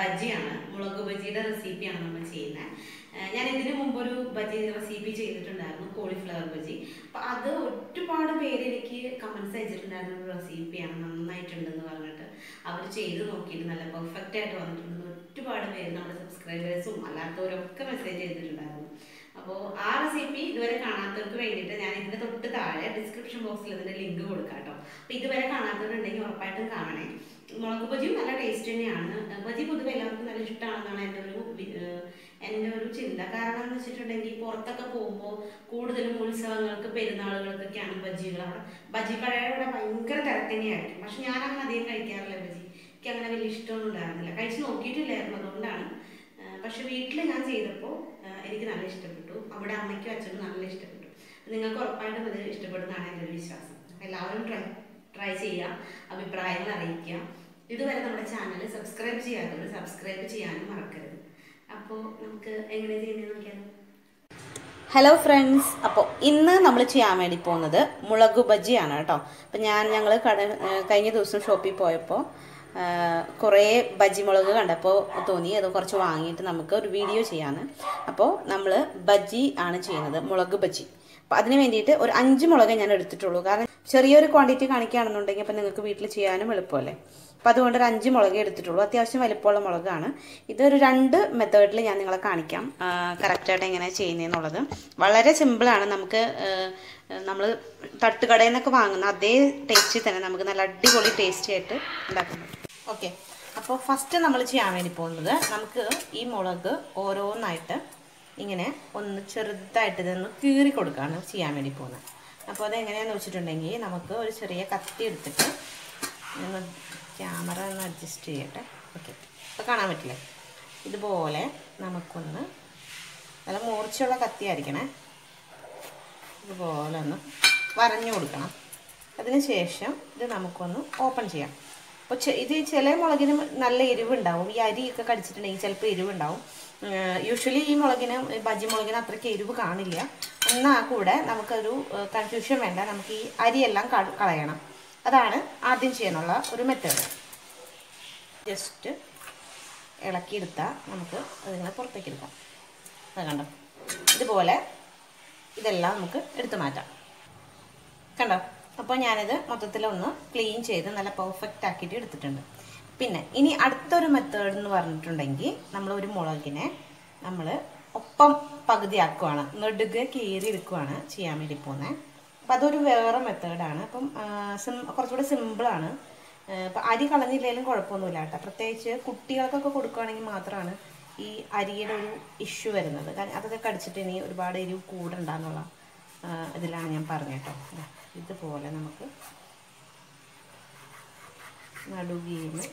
ബജിയാണ് മുളക് ബജിയുടെ റെസിപ്പിയാണ് നമ്മൾ ചെയ്യുന്നത് ഞാൻ ഇതിനു മുമ്പ് ഒരു ബജി റെസിപ്പി ചെയ്തിട്ടുണ്ടായിരുന്നു കോളിഫ്ലവർ ബജി അപ്പൊ അത് ഒരുപാട് പേര് എനിക്ക് കമന്റ്സ് അയച്ചിട്ടുണ്ടായിരുന്ന ഒരു റെസിപ്പിയാണ് നന്നായിട്ടുണ്ടെന്ന് പറഞ്ഞിട്ട് അവർ ചെയ്ത് നോക്കിയിട്ട് നല്ല പെർഫെക്റ്റ് ആയിട്ട് വന്നിട്ടുണ്ടെന്ന് ഒരുപാട് പേര് നമ്മുടെ സബ്സ്ക്രൈബേഴ്സും അല്ലാത്തവരും ഒക്കെ മെസ്സേജ് ചെയ്തിട്ടുണ്ടായിരുന്നു അപ്പോൾ ആ റെസിപ്പി ഇതുവരെ കാണാത്തവർക്ക് വേണ്ടിയിട്ട് ഞാൻ ഇതിന്റെ തൊട്ട് താഴെ ഡിസ്ക്രിപ്ഷൻ ബോക്സിൽ ഇതിന്റെ ലിങ്ക് കൊടുക്കാം കേട്ടോ അപ്പോൾ ഇതുവരെ കാണാത്തവരുണ്ടെങ്കിൽ ഉറപ്പായിട്ടും കാണണേ മുളക് ബജിയും നല്ല ടേസ്റ്റ് തന്നെയാണ് ബജി പൊതുവെ എല്ലാവർക്കും നല്ല ഇഷ്ടമാണെന്നാണ് എൻ്റെ ഒരു വി- ഏഹ് എൻ്റെ ഒരു ചിന്ത കാരണം എന്ന് വെച്ചിട്ടുണ്ടെങ്കിൽ പുറത്തൊക്കെ പോകുമ്പോൾ കൂടുതലും ഉത്സവങ്ങൾക്ക് പെരുന്നാളുകൾക്കൊക്കെയാണ് ബജികൾ അവിടെ ബജി കടയുടെ ഭയങ്കര തിരക്ക് തന്നെയായിരിക്കും പക്ഷെ ഞാൻ അങ്ങനെ അധികം കഴിക്കാറില്ല ബജി എനിക്ക് അങ്ങനെ വലിയ ഇഷ്ടമൊന്നും ഉണ്ടായിരുന്നില്ല കഴിച്ച് നോക്കിയിട്ടില്ലായിരുന്നു അതുകൊണ്ടാണ് ഏഹ് പക്ഷെ വീട്ടിൽ ഞാൻ ചെയ്തപ്പോൾ ഏഹ് എനിക്ക് നല്ല ഇഷ്ടപ്പെട്ടു അവിടെ അമ്മയ്ക്കും അച്ഛനും നല്ല ഇഷ്ടപ്പെട്ടു നിങ്ങൾക്ക് ഉറപ്പായിട്ടും അത് ഇഷ്ടപ്പെടുന്നതാണ് എൻ്റെ ഒരു വിശ്വാസം അപ്പോൾ എല്ലാവരും ട്രൈ ട്രൈ ചെയ്യുക അഭിപ്രായങ്ങൾ അറിയിക്കുക ഇതുവരെ നമ്മുടെ ചാനൽ സബ്സ്ക്രൈബ് ചെയ്യാത്തവർ സബ്സ്ക്രൈബ് ചെയ്യാനും മറക്കരുത് അപ്പോൾ നമുക്ക് എങ്ങനെ ചെയ്യുന്നത് നോക്കിയാലോ ഹലോ ഫ്രണ്ട്സ് അപ്പോൾ ഇന്ന് നമ്മൾ ചെയ്യാൻ വേണ്ടി പോകുന്നത് മുളക് ബജിയാണ് കേട്ടോ അപ്പം ഞാൻ ഞങ്ങൾ കട ഏഹ് കഴിഞ്ഞ ദിവസം ഷോപ്പിൽ പോയപ്പോൾ കുറേ ബജി മുളക് കണ്ടപ്പോൾ തോന്നി അത് കുറച്ച് വാങ്ങിയിട്ട് നമുക്ക് ഒരു വീഡിയോ ചെയ്യാമെന്ന് അപ്പോൾ നമ്മൾ ബജി ആണ് ചെയ്യുന്നത് മുളക് ബജി അപ്പോൾ അതിന് വേണ്ടിയിട്ട് ഒരു അഞ്ച് മുളക് ഞാൻ എടുത്തിട്ടുള്ളൂ കാരണം ചെറിയൊരു ക്വാണ്ടിറ്റി കാണിക്കുകയാണെന്നുണ്ടെങ്കിൽ അപ്പം നിങ്ങൾക്ക് വീട്ടിൽ ചെയ്യാനും എളുപ്പമല്ലേ അപ്പം അതുകൊണ്ട് ഒരു അഞ്ച് മുളക് എടുത്തിട്ടുള്ളൂ അത്യാവശ്യം വലിപ്പമുള്ള മുളകാണ് ഇതൊരു രണ്ട് മെത്തേഡിൽ ഞാൻ നിങ്ങളെ കാണിക്കാം കറക്റ്റായിട്ട് എങ്ങനെ ചെയ്യുന്നതെന്നുള്ളത് വളരെ സിമ്പിളാണ് നമുക്ക് നമ്മൾ തട്ടുകടയിൽ നിന്നൊക്കെ വാങ്ങുന്ന അതേ ടേസ്റ്റിൽ തന്നെ നമുക്ക് നല്ല അടിപൊളി ടേസ്റ്റി ആയിട്ട് ഉണ്ടാക്കുന്നത് ഓക്കെ അപ്പോൾ ഫസ്റ്റ് നമ്മൾ ചെയ്യാൻ വേണ്ടി പോകുന്നത് നമുക്ക് ഈ മുളക് ഓരോന്നായിട്ട് ഇങ്ങനെ ഒന്ന് ചെറുതായിട്ട് ഇതൊന്ന് കീറി കൊടുക്കുകയാണ് ചെയ്യാൻ വേണ്ടി പോകുന്നത് അപ്പോൾ അതെങ്ങനെയാണെന്ന് വെച്ചിട്ടുണ്ടെങ്കിൽ നമുക്ക് ഒരു ചെറിയ കത്തി എടുത്തിട്ട് ഒന്ന് ക്യാമറ ഒന്ന് അഡ്ജസ്റ്റ് ചെയ്യട്ടെ ഓക്കെ അപ്പോൾ കാണാൻ പറ്റില്ലേ ഇതുപോലെ നമുക്കൊന്ന് നല്ല മൂർച്ചയുള്ള കത്തി ആയിരിക്കണേ ഇതുപോലെ ഒന്ന് വരഞ്ഞു കൊടുക്കണം അതിന് ശേഷം ഇത് നമുക്കൊന്ന് ഓപ്പൺ ചെയ്യാം അപ്പോൾ ഇത് ചില മുളകിന് നല്ല എരിവുണ്ടാവും ഈ അരിയൊക്കെ കടിച്ചിട്ടുണ്ടെങ്കിൽ ചിലപ്പോൾ എരിവുണ്ടാവും യൂഷ്വലി ഈ മുളകിന് ഈ ബജി മുളകിന് അത്രയ്ക്ക് എരിവ് കാണില്ല എന്നാൽ കൂടെ നമുക്കൊരു കൺഫ്യൂഷൻ വേണ്ട നമുക്ക് ഈ അരിയെല്ലാം ക- കളയണം അതാണ് ആദ്യം ചെയ്യാനുള്ള ഒരു മെത്തേഡ് ജസ്റ്റ് ഇളക്കിയെടുത്താൽ നമുക്ക് അതിങ്ങനെ പുറത്തേക്ക് എടുക്കാം അത് കണ്ടോ ഇതുപോലെ ഇതെല്ലാം നമുക്ക് എടുത്തു മാറ്റാം കണ്ടോ അപ്പോൾ ഞാനിത് മൊത്തത്തിലൊന്ന് ക്ലീൻ ചെയ്ത് നല്ല പെർഫെക്റ്റ് ആക്കിയിട്ട് എടുത്തിട്ടുണ്ട് പിന്നെ ഇനി അടുത്തൊരു മെത്തേഡ് എന്ന് പറഞ്ഞിട്ടുണ്ടെങ്കിൽ നമ്മൾ ഒരു മുളകിനെ നമ്മൾ ഒപ്പം പകുതിയാക്കുവാണ് നെടുകെ കീറി എടുക്കുവാണ് ചെയ്യാൻ വേണ്ടി പോകുന്നത് അപ്പം അതൊരു വേറെ മെത്തേഡാണ് അപ്പം ആ, സിം കുറച്ചുകൂടെ സിമ്പിളാണ് ഇപ്പം അരി കളഞ്ഞില്ലെങ്കിലും കുഴപ്പമൊന്നുമില്ല കേട്ടോ പ്രത്യേകിച്ച് കുട്ടികൾക്കൊക്കെ കൊടുക്കുകയാണെങ്കിൽ മാത്രമാണ് ഈ അരിയുടെ ഒരു ഇഷ്യൂ വരുന്നത് കാരണം അതൊക്കെ കടിച്ചിട്ട് ഇനി ഒരുപാട് എരിവ് കൂടണ്ടെന്നുള്ള ആ, ഇതിലാണ് ഞാൻ പറഞ്ഞത് കേട്ടോ ദാ, ഇതുപോലെ നമുക്ക് നടുകീന്ന്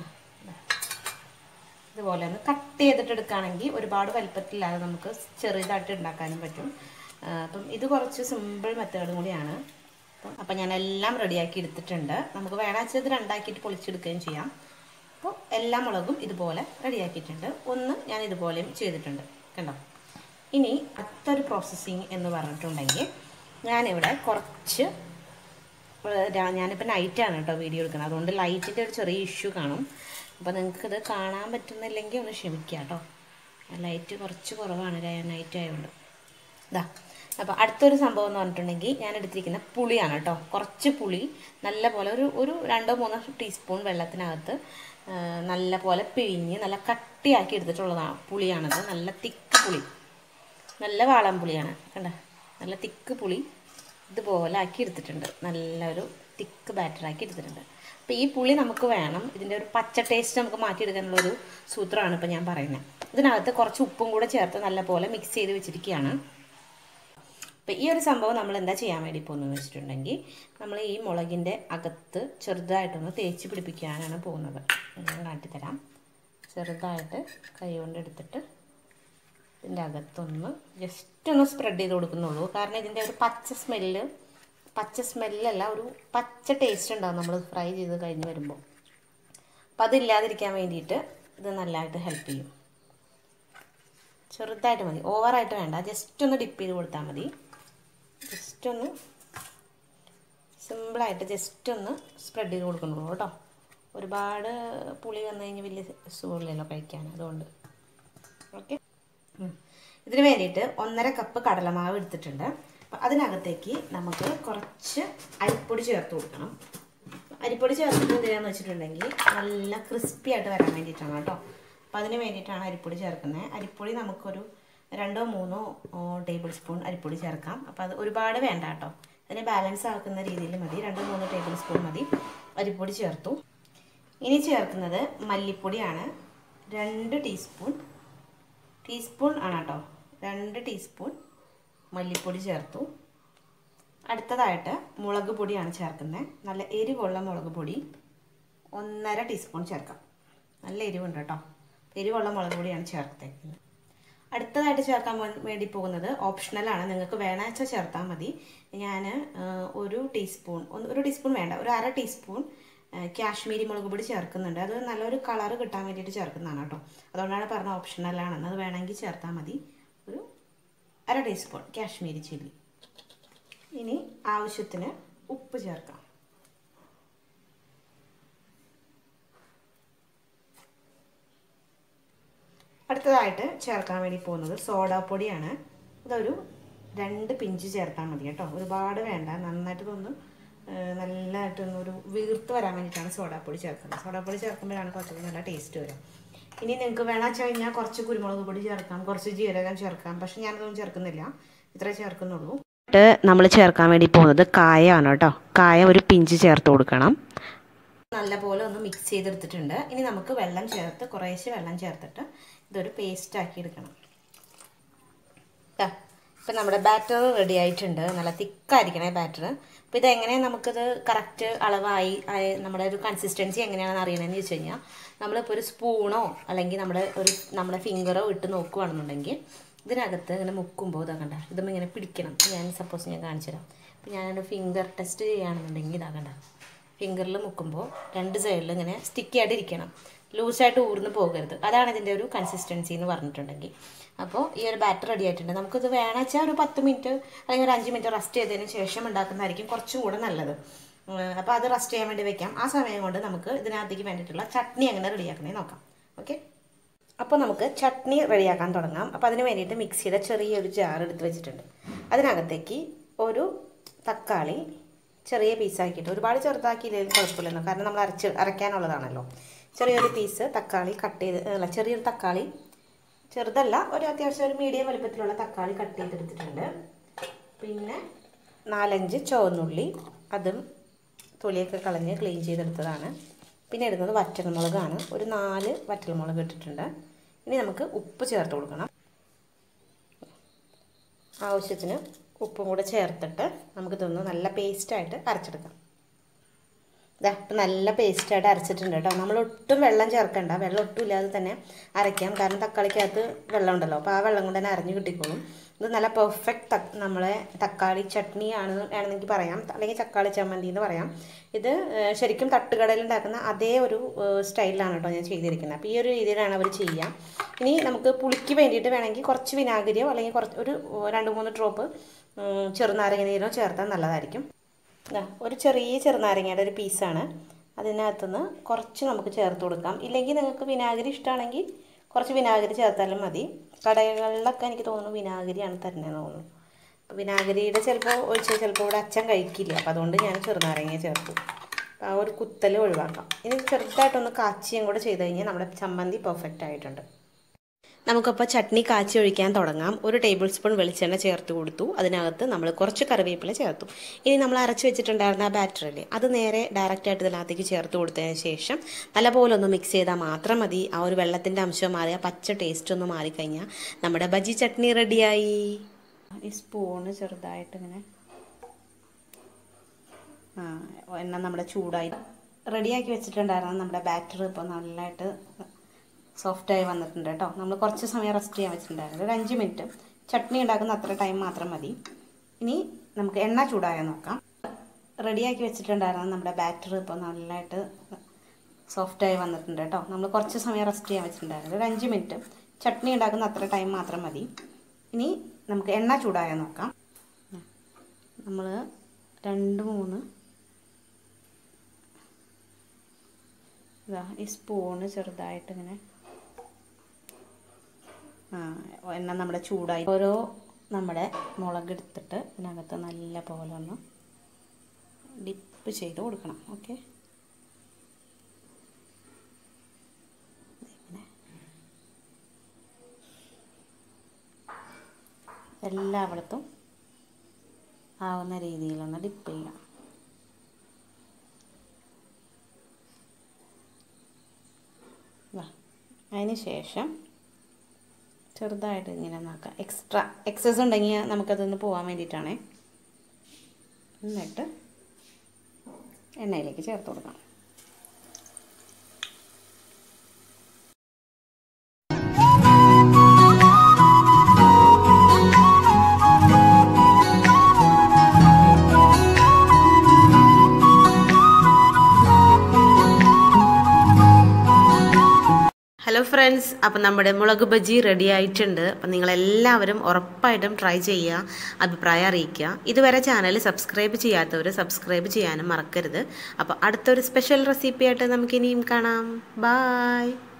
ഇതുപോലെ ഒന്ന് കട്ട് ചെയ്തിട്ട് എടുക്കുകയാണെങ്കിൽ ഒരുപാട് വലിപ്പത്തില്ലാതെ നമുക്ക് ചെറുതായിട്ട് ഉണ്ടാക്കാനും പറ്റും ആ, അപ്പം ഇത് കുറച്ച് സിമ്പിൾ മെത്തേഡും കൂടിയാണ് അപ്പം അപ്പം ഞാൻ എല്ലാം റെഡിയാക്കി എടുത്തിട്ടുണ്ട് നമുക്ക് വേണമെങ്കിൽ ഇത് രണ്ടാക്കിയിട്ട് പൊളിച്ചെടുക്കുകയും ചെയ്യാം അപ്പോൾ എല്ലാ മുളകും ഇതുപോലെ റെഡിയാക്കിയിട്ടുണ്ട് ഒന്ന് ഞാൻ ഇതുപോലെയും ചെയ്തിട്ടുണ്ട് കണ്ടോ ഇനി അടുത്തൊരു പ്രോസസ്സിങ് എന്ന് പറഞ്ഞിട്ടുണ്ടെങ്കിൽ ഞാനിവിടെ കുറച്ച് രാ- ഞാനിപ്പോൾ നൈറ്റാണ് കേട്ടോ വീഡിയോ എടുക്കുന്നത് അതുകൊണ്ട് ലൈറ്റിൻ്റെ ഒരു ചെറിയ ഇഷ്യൂ കാണും അപ്പോൾ നിങ്ങൾക്കിത് കാണാൻ പറ്റുന്നില്ലെങ്കിൽ ഒന്ന് ക്ഷമിക്കുക കേട്ടോ ലൈറ്റ് കുറച്ച് കുറവാണ് നൈറ്റ് ആയതുകൊണ്ട് ഇതാ അപ്പോൾ അടുത്തൊരു സംഭവം എന്ന് പറഞ്ഞിട്ടുണ്ടെങ്കിൽ ഞാൻ എടുത്തിരിക്കുന്ന പുളിയാണ് കേട്ടോ കുറച്ച് പുളി നല്ല പോലെ ഒരു ഒരു രണ്ടോ മൂന്നോ ടീസ്പൂൺ വെള്ളത്തിനകത്ത് ആ, നല്ല പോലെ പിഴിഞ്ഞ് നല്ല കട്ടിയാക്കി എടുത്തിട്ടുള്ളതാണ് പുളിയാണത് നല്ല തിക്ക് പുളി നല്ല വാളൻ പുളിയാണ് കണ്ട നല്ല തിക്ക് പുളി ഇതുപോലെ ആക്കി എടുത്തിട്ടുണ്ട് നല്ലൊരു തിക്ക് ബാറ്ററാക്കി എടുത്തിട്ടുണ്ട് അപ്പോൾ ഈ പുളി നമുക്ക് വേണം ഇതിൻ്റെ ഒരു പച്ച ടേസ്റ്റ് നമുക്ക് മാറ്റിയെടുക്കാനുള്ള ഒരു സൂത്രമാണ് ഇപ്പോൾ ഞാൻ പറയുന്നത് ഇതിനകത്ത് കുറച്ച് ഉപ്പും കൂടെ ചേർത്ത് നല്ലപോലെ മിക്സ് ചെയ്ത് വെച്ചിരിക്കുകയാണ് അപ്പോൾ ഈ ഒരു സംഭവം നമ്മൾ എന്താ ചെയ്യാൻ വേണ്ടി പോകുന്നതെന്ന് വെച്ചിട്ടുണ്ടെങ്കിൽ നമ്മൾ ഈ മുളകിൻ്റെ അകത്ത് ചെറുതായിട്ടൊന്ന് തേച്ച് പിടിപ്പിക്കാനാണ് പോകുന്നത് ഞാൻ കാട്ടിത്തരാം ചെറുതായിട്ട് കൈ കൊണ്ട് എടുത്തിട്ട് ഇതിൻ്റെ അകത്തൊന്ന് ജസ്റ്റ് ഒന്ന് സ്പ്രെഡ് ചെയ്ത് കൊടുക്കുന്നുള്ളൂ കാരണം ഇതിൻ്റെ ഒരു പച്ച സ്മെല്ല് പച്ച സ്മെല്ലല്ല ഒരു പച്ച ടേസ്റ്റ് ഉണ്ടാവും നമ്മൾ ഫ്രൈ ചെയ്ത് കഴിഞ്ഞ് വരുമ്പോൾ അപ്പം അതില്ലാതിരിക്കാൻ വേണ്ടിയിട്ട് ഇത് നല്ലതായിട്ട് ഹെൽപ്പ് ചെയ്യും ചെറുതായിട്ട് മതി ഓവറായിട്ട് വേണ്ട ജസ്റ്റ് ഒന്ന് ഡിപ്പ് ചെയ്ത് കൊടുത്താൽ മതി ജസ്റ്റ് ഒന്ന് സിമ്പിളായിട്ട് ജസ്റ്റ് ഒന്ന് സ്പ്രെഡ് ചെയ്ത് കൊടുക്കുന്നുള്ളൂ കേട്ടോ ഒരുപാട് പുളി വന്നു കഴിഞ്ഞാൽ വലിയ സുഖമില്ലല്ലോ കഴിക്കാൻ അതുകൊണ്ട് ഓക്കെ ഇതിന് വേണ്ടിയിട്ട് ഒന്നര കപ്പ് കടലമാവ് എടുത്തിട്ടുണ്ട് അപ്പം അതിനകത്തേക്ക് നമുക്ക് കുറച്ച് അരിപ്പൊടി ചേർത്ത് കൊടുക്കണം അരിപ്പൊടി ചേർത്തിട്ട് എന്തിനാന്ന് വെച്ചിട്ടുണ്ടെങ്കിൽ നല്ല ക്രിസ്പി ആയിട്ട് വരാൻ വേണ്ടിയിട്ടാണ് കേട്ടോ അപ്പം അതിന് വേണ്ടിയിട്ടാണ് അരിപ്പൊടി ചേർക്കുന്നത് അരിപ്പൊടി നമുക്കൊരു രണ്ടോ മൂന്നോ ടേബിൾ സ്പൂൺ അരിപ്പൊടി ചേർക്കാം അപ്പം അത് ഒരുപാട് വേണ്ട കേട്ടോ അതിനെ ബാലൻസ് ആക്കുന്ന രീതിയിൽ മതി രണ്ടോ മൂന്നോ ടേബിൾ സ്പൂൺ മതി അരിപ്പൊടി ചേർത്തു ഇനി ചേർക്കുന്നത് മല്ലിപ്പൊടിയാണ് രണ്ട് ടീസ്പൂൺ ടീസ്പൂൺ ആണ് കേട്ടോ രണ്ട് ടീസ്പൂൺ മല്ലിപ്പൊടി ചേർത്തു അടുത്തതായിട്ട് മുളക് പൊടിയാണ് ചേർക്കുന്നത് നല്ല എരിവുള്ള മുളക് പൊടി ഒന്നര ടീസ്പൂൺ ചേർക്കാം നല്ല എരിവുണ്ട് കേട്ടോ എരിവുള്ള മുളക് പൊടിയാണ് ചേർത്തേക്കുന്നത് അടുത്തതായിട്ട് ചേർക്കാൻ വേ- വേണ്ടി പോകുന്നത് ഓപ്ഷണലാണ് നിങ്ങൾക്ക് വേണമെച്ചാൽ ചേർത്താൽ മതി ഞാൻ ഒരു ടീസ്പൂൺ ഒന്ന് ഒരു ടീസ്പൂൺ വേണ്ട ഒരു അര ടീസ്പൂൺ ആ, കാശ്മീരി മുളക് പൊടി ചേർക്കുന്നുണ്ട് അത് നല്ലൊരു കളറ് കിട്ടാൻ വേണ്ടിയിട്ട് ചേർക്കുന്നതാണ് കേട്ടോ അതുകൊണ്ടാണ് പറഞ്ഞ ഓപ്ഷണലാണെന്ന് അത് വേണമെങ്കിൽ ചേർത്താൽ മതി ഒരു അര ടീസ്പൂൺ കാശ്മീരി ചില്ലി ഇനി ആവശ്യത്തിന് ഉപ്പ് ചേർക്കാം അടുത്തതായിട്ട് ചേർക്കാൻ വേണ്ടി പോകുന്നത് സോഡാപ്പൊടിയാണ് ഇതൊരു രണ്ട് പിഞ്ച് ചേർത്താൽ മതി കേട്ടോ ഒരുപാട് വേണ്ട നന്നായിട്ട് ഇതൊന്ന് ഏഹ്, നല്ലതായിട്ടൊന്ന് ഒരു വീർത്ത് വരാൻ വേണ്ടിയിട്ടാണ് സോഡാപ്പൊടി ചേർക്കുന്നത് സോഡാപ്പൊടി ചേർക്കുമ്പോഴാണ് കുറച്ചുകൂടി നല്ല ടേസ്റ്റ് വരും ഇനി നിങ്ങൾക്ക് വേണമെന്ന് വെച്ച് കഴിഞ്ഞാൽ കുറച്ച് കുരുമുളക് പൊടി ചേർക്കാം കുറച്ച് ജീരകം ചേർക്കാം പക്ഷെ ഞാനതൊന്നും ചേർക്കുന്നില്ല ഇത്രേ ചേർക്കുന്നുള്ളൂ നമ്മൾ ചേർക്കാൻ വേണ്ടി പോകുന്നത് കായമാണ് കേട്ടോ കായ ഒരു പിഞ്ച് ചേർത്ത് കൊടുക്കണം നല്ലപോലെ ഒന്ന് മിക്സ് ചെയ്തെടുത്തിട്ടുണ്ട് ഇനി നമുക്ക് വെള്ളം ചേർത്ത് കുറേശ്ശെ വെള്ളം ചേർത്തിട്ട് ഇതൊരു പേസ്റ്റ് ആക്കി എടുക്കണം ഇപ്പം നമ്മുടെ ബാറ്റർ റെഡി ആയിട്ടുണ്ട് നല്ല തിക്കായിരിക്കണേ ബാറ്റർ അപ്പോൾ ഇതെങ്ങനെ നമുക്കിത് കറക്റ്റ് അളവായി ആയി നമ്മുടെ ഒരു കൺസിസ്റ്റൻസി എങ്ങനെയാണെന്ന് അറിയണമെന്ന് വെച്ച് കഴിഞ്ഞാൽ നമ്മളിപ്പോൾ ഒരു സ്പൂണോ അല്ലെങ്കിൽ നമ്മുടെ ഒരു നമ്മുടെ ഫിംഗറോ ഇട്ട് നോക്കുകയാണെന്നുണ്ടെങ്കിൽ ഇതിനകത്ത് ഇങ്ങനെ മുക്കുമ്പോൾ ഇതാ കണ്ട ഇതും ഇങ്ങനെ പിടിക്കണം ഞാൻ സപ്പോസ് ഞാൻ കാണിച്ചു തരാം അപ്പോൾ ഞാനൊരു ഫിംഗർ ടെസ്റ്റ് ചെയ്യുകയാണെന്നുണ്ടെങ്കിൽ ഇതാ കണ്ട ഫിംഗറിൽ മുക്കുമ്പോൾ രണ്ട് സൈഡിൽ ഇങ്ങനെ സ്റ്റിക്കി ആയിട്ട് ഇരിക്കണം ലൂസായിട്ട് ഊർന്ന് പോകരുത് അതാണ് ഇതിൻ്റെ ഒരു കൺസിസ്റ്റൻസി എന്ന് പറഞ്ഞിട്ടുണ്ടെങ്കിൽ അപ്പോൾ ഈ ഒരു ബാറ്റർ റെഡി ആയിട്ടുണ്ട് നമുക്കിത് വേണമെച്ചാൽ ഒരു പത്ത് മിനിറ്റ് അല്ലെങ്കിൽ ഒരു അഞ്ച് മിനിറ്റ് റെസ്റ്റ് ചെയ്തതിന് ശേഷം ഉണ്ടാക്കുന്നതായിരിക്കും കുറച്ചും കൂടെ നല്ലത് അപ്പോൾ അത് റെസ്റ്റ് ചെയ്യാൻ വേണ്ടി വെക്കാം ആ സമയം കൊണ്ട് നമുക്ക് ഇതിനകത്തേക്ക് വേണ്ടിയിട്ടുള്ള ചട്നി എങ്ങനെ റെഡിയാക്കണേ നോക്കാം ഓക്കെ അപ്പോൾ നമുക്ക് ചട്നി റെഡിയാക്കാൻ തുടങ്ങാം അപ്പോൾ അതിന് വേണ്ടിയിട്ട് മിക്സിയുടെ ചെറിയൊരു ജാർ എടുത്ത് വെച്ചിട്ടുണ്ട് അതിനകത്തേക്ക് ഒരു തക്കാളി ചെറിയ പീസാക്കിയിട്ട് ഒരുപാട് ചെറുതാക്കിയില്ലെങ്കിൽ കുഴപ്പമില്ലെന്നോ കാരണം നമ്മൾ അരച്ച് അരയ്ക്കാനുള്ളതാണല്ലോ ചെറിയൊരു പീസ് തക്കാളി കട്ട് ചെയ്ത് അല്ല ചെറിയൊരു തക്കാളി ചെറുതല്ല ഒരു അത്യാവശ്യം ഒരു മീഡിയം വലുപ്പത്തിലുള്ള തക്കാളി കട്ട് ചെയ്തെടുത്തിട്ടുണ്ട് പിന്നെ നാലഞ്ച് ചുവന്നുള്ളി അതും തൊലിയൊക്കെ കളഞ്ഞ് ക്ലീൻ ചെയ്തെടുത്തതാണ് പിന്നെ ഇടുന്നത് വറ്റൽമുളകാണ് ഒരു നാല് വറ്റൽമുളക് ഇട്ടിട്ടുണ്ട് ഇനി നമുക്ക് ഉപ്പ് ചേർത്ത് കൊടുക്കണം ആവശ്യത്തിന് ഉപ്പും കൂടെ ചേർത്തിട്ട് നമുക്കിതൊന്ന് നല്ല പേസ്റ്റായിട്ട് അരച്ചെടുക്കാം ഇതാ ഇപ്പം നല്ല പേസ്റ്റായിട്ട് അരച്ചിട്ടുണ്ട് കേട്ടോ നമ്മൾ ഒട്ടും വെള്ളം ചേർക്കണ്ട വെള്ളം ഒട്ടും ഇല്ലാതെ തന്നെ അരയ്ക്കാം കാരണം തക്കാളിക്കകത്ത് വെള്ളം ഉണ്ടല്ലോ അപ്പോൾ ആ വെള്ളം കൊണ്ട് തന്നെ അരഞ്ഞു കിട്ടിക്കോളും ഇത് നല്ല പെർഫെക്റ്റ് തക് നമ്മളെ തക്കാളി ചട്നി ആണ് ആണെന്നെങ്കിൽ പറയാം അല്ലെങ്കിൽ തക്കാളി ചമ്മന്തി എന്ന് പറയാം ഇത് ഏഹ്, ശരിക്കും തട്ടുകടയിൽ ഉണ്ടാക്കുന്ന അതേ ഒരു ഏഹ്, സ്റ്റൈലിലാണ് കേട്ടോ ഞാൻ ചെയ്തിരിക്കുന്നത് അപ്പോൾ ഈ ഒരു രീതിയിലാണ് അവർ ചെയ്യുക ഇനി നമുക്ക് പുളിക്ക് വേണ്ടിയിട്ട് വേണമെങ്കിൽ കുറച്ച് വിനാഗിരിയോ അല്ലെങ്കിൽ കുറച്ച് ഒരു ഏഹ്, രണ്ട് മൂന്ന് ഡ്രോപ്പ് ഉം, ചെറുനാരങ്ങ നീരോ ചേർത്താൽ നല്ലതായിരിക്കും ദാ, ഒരു ചെറിയ ചെറുനാരങ്ങയുടെ ഒരു പീസാണ് അതിനകത്തുനിന്ന് കുറച്ച് നമുക്ക് ചേർത്ത് കൊടുക്കാം ഇല്ലെങ്കിൽ നിങ്ങൾക്ക് വിനാഗിരി ഇഷ്ടമാണെങ്കിൽ കുറച്ച് വിനാഗിരി ചേർത്താലും മതി കടകളിലൊക്കെ എനിക്ക് തോന്നുന്നു വിനാഗിരിയാണ് തരുന്നതെന്ന് തോന്നുന്നു അപ്പോൾ വിനാഗിരിയുടെ ചിലപ്പോൾ ഒഴിച്ച് ചിലപ്പോൾ ഇവിടെ അച്ഛൻ കഴിക്കില്ല അപ്പോൾ അതുകൊണ്ട് ഞാൻ ചെറുനാരങ്ങ ചേർത്തു അപ്പോൾ ആ ഒരു കുത്തൽ ഒഴിവാക്കാം ഇനി ചെറുതായിട്ടൊന്ന് കാച്ചിയും കൂടെ ചെയ്ത് കഴിഞ്ഞാൽ നമ്മുടെ ചമ്മന്തി പെർഫെക്റ്റ് ആയിട്ടുണ്ട് നമുക്കപ്പോൾ ചട്നി കാച്ചി ഒഴിക്കാൻ തുടങ്ങാം ഒരു ടേബിൾ സ്പൂൺ വെളിച്ചെണ്ണ ചേർത്ത് കൊടുത്തു അതിനകത്ത് നമ്മൾ കുറച്ച് കറിവേപ്പില ചേർത്തു ഇനി നമ്മൾ അരച്ച് വെച്ചിട്ടുണ്ടായിരുന്ന ആ ബാറ്ററില്ലേ അത് നേരെ ഡയറക്റ്റായിട്ട് ഇതിനകത്തേക്ക് ചേർത്ത് കൊടുത്തതിന് ശേഷം നല്ലപോലെ ഒന്ന് മിക്സ് ചെയ്താൽ മാത്രം മതി ആ ഒരു വെള്ളത്തിൻ്റെ അംശം മാറി ആ പച്ച ടേസ്റ്റ് ഒന്ന് മാറിക്കഴിഞ്ഞാൽ നമ്മുടെ ബജി ചട്നി റെഡിയായി ഈ സ്പൂണ് ചെറുതായിട്ട് ഇങ്ങനെ ആ എണ്ണ നമ്മുടെ ചൂടായി റെഡിയാക്കി വെച്ചിട്ടുണ്ടായിരുന്ന നമ്മുടെ ബാറ്റർ ഇപ്പോൾ നല്ലതായിട്ട് സോഫ്റ്റായി വന്നിട്ടുണ്ട് കേട്ടോ നമ്മൾ കുറച്ച് സമയം റെസ്റ്റ് ചെയ്യാൻ വെച്ചിട്ടുണ്ടായിരുന്നു ഒരു അഞ്ച് മിനിറ്റ് ചട്നി ഉണ്ടാക്കുന്ന അത്ര ടൈം മാത്രം മതി ഇനി നമുക്ക് എണ്ണ ചൂടായാൽ നോക്കാം റെഡിയാക്കി വെച്ചിട്ടുണ്ടായിരുന്ന നമ്മുടെ ബാറ്റർ ഇപ്പോൾ നല്ലതായിട്ട് സോഫ്റ്റായി വന്നിട്ടുണ്ട് കേട്ടോ നമ്മൾ കുറച്ച് സമയം റെസ്റ്റ് ചെയ്യാൻ വെച്ചിട്ടുണ്ടായിരുന്നു ഒരു അഞ്ച് മിനിറ്റ് ചട്നി ഉണ്ടാക്കുന്ന അത്ര ടൈം മാത്രം മതി ഇനി നമുക്ക് എണ്ണ ചൂടായാൽ നോക്കാം നമ്മൾ രണ്ട് മൂന്ന് ഇതാ ഈ സ്പൂണ് ചെറുതായിട്ട് ഇങ്ങനെ ആ എണ്ണ നമ്മുടെ ചൂടായി ഓരോ നമ്മുടെ മുളക് എടുത്തിട്ട് ഇതിനകത്ത് നല്ല പോലെ ഒന്ന് ഡിപ്പ് ചെയ്ത് കൊടുക്കണം ഓക്കെ എല്ലായിടത്തും ആവുന്ന രീതിയിലൊന്ന് ഡിപ്പ് ചെയ്യാം അതിന് ശേഷം ചെറുതായിട്ട് ഇങ്ങനെ നോക്കാം എക്സ്ട്രാ എക്സസ് ഉണ്ടെങ്കിൽ നമുക്കതൊന്ന് പോകാൻ വേണ്ടിയിട്ടാണേ എന്നിട്ട് എണ്ണയിലേക്ക് ചേർത്ത് കൊടുക്കണം ഹലോ ഫ്രണ്ട്സ് അപ്പം നമ്മുടെ മുളക് ബജി റെഡി ആയിട്ടുണ്ട് അപ്പം നിങ്ങളെല്ലാവരും ഉറപ്പായിട്ടും ട്രൈ ചെയ്യുക അഭിപ്രായം അറിയിക്കുക ഇതുവരെ ചാനൽ സബ്സ്ക്രൈബ് ചെയ്യാത്തവർ സബ്സ്ക്രൈബ് ചെയ്യാനും മറക്കരുത് അപ്പോൾ അടുത്തൊരു സ്പെഷ്യൽ റെസിപ്പി ആയിട്ട് നമുക്കിനിയും കാണാം ബായ്